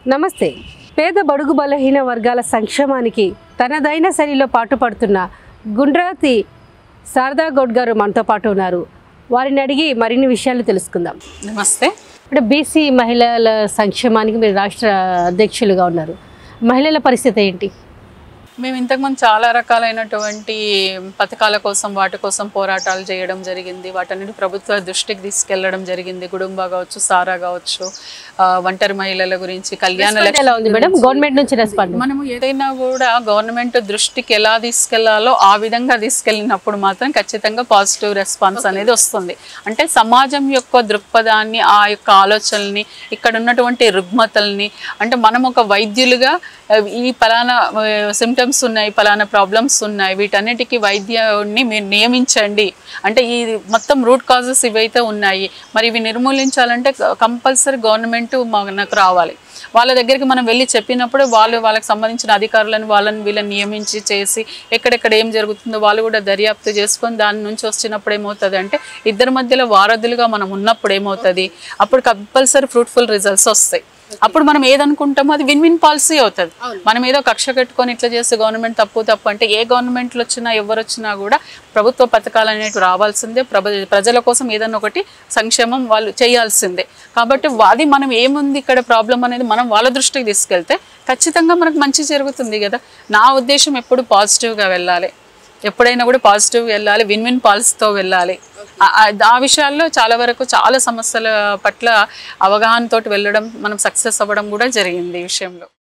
నమస్తే పేద బడుగు బలహీన వర్గాల సంక్షేమానికి తనదైన శైలిలో పాటుపడుతున్న గుండ్రాతి శారదా గౌడ్ గారు మనతో పాటు ఉన్నారు వారిని అడిగి మరిన్ని విషయాలు తెలుసుకుందాం నమస్తే అంటే బీసీ మహిళల సంక్షేమానికి మీరు రాష్ట్ర అధ్యక్షులుగా ఉన్నారు మహిళల పరిస్థితి ఏంటి మేము ఇంతకుముందు చాలా రకాలైనటువంటి పథకాల కోసం వాటి కోసం పోరాటాలు చేయడం జరిగింది వాటన్నిటి ప్రభుత్వ దృష్టికి తీసుకెళ్లడం జరిగింది గుడుంబ కావచ్చు సారా కావచ్చు ఆ, ఒంటరి మహిళల గురించి కళ్యాణ Response ఎలా ఉంది మేడం గవర్నమెంట్ నుంచి రెస్పాండ్ మనము ఏదైనా కూడా గవర్నమెంట్ దృష్టికి ఎలా తీసుకెళ్లాలో ఆ విధంగా తీసుకెళ్ళినప్పుడు మాత్రం ఖచ్చితంగా పాజిటివ్ రెస్పాన్స్ అనేది వస్తుంది అంటే సమాజం యొక్క దృక్పథాన్ని ఆ యొక్క ఆలోచనల్ని ఇక్కడ ఉన్నటువంటి రుగ్మతల్ని అంటే మనం ఒక వైద్యులుగా ఆ, ఈ పలానా సిమ్టమ్స్ ఉన్నాయి పలానా ప్రాబ్లమ్స్ ఉన్నాయి వీటన్నిటికీ వైద్యుడిని మీరు నియమించండి అంటే ఈ మొత్తం రూట్ కాజెస్ ఇవైతే ఉన్నాయి మరి ఇవి నిర్మూలించాలంటే కంపల్సరీ గవర్నమెంట్ మనకు రావాలి వాళ్ళ దగ్గరికి మనం వెళ్ళి చెప్పినప్పుడు వాళ్ళు వాళ్ళకి సంబంధించిన అధికారులను వాళ్ళని వీళ్ళని నియమించి చేసి ఎక్కడెక్కడ ఏం జరుగుతుందో వాళ్ళు కూడా దర్యాప్తు చేసుకొని దాని నుంచి వచ్చినప్పుడు ఏమవుతుంది అంటే ఇద్దరి మధ్యలో వారధులుగా మనం ఉన్నప్పుడు ఏమవుతుంది అప్పుడు కంపల్సరీ ఫ్రూట్ఫుల్ రిజల్ట్స్ వస్తాయి అప్పుడు మనం ఏదనుకుంటామో అది విన్ విన్ పాలసీ అవుతుంది మనం ఏదో కక్ష కట్టుకొని ఇట్లా చేస్తే గవర్నమెంట్ తప్పు తప్పు అంటే ఏ గవర్నమెంట్లు వచ్చినా ఎవరు వచ్చినా కూడా ప్రభుత్వ పథకాలు అనేవి రావాల్సిందే ప్రభ ప్రజల కోసం ఏదైనా ఒకటి సంక్షేమం వాళ్ళు చేయాల్సిందే కాబట్టి అది మనం ఏముంది ఇక్కడ ప్రాబ్లం అనేది మనం వాళ్ళ దృష్టికి తీసుకెళ్తే ఖచ్చితంగా మనకు మంచి జరుగుతుంది కదా నా ఉద్దేశం ఎప్పుడు పాజిటివ్గా వెళ్ళాలి ఎప్పుడైనా కూడా పాజిటివ్ వెళ్ళాలి విన్ విన్ పాలసీతో వెళ్ళాలి ఆ- ఆ- ఆ విషయాల్లో చాలా వరకు చాలా సమస్యల పట్ల అవగాహనతోటి వెళ్ళడం మనం సక్సెస్ అవ్వడం కూడా జరిగింది ఈ విషయంలో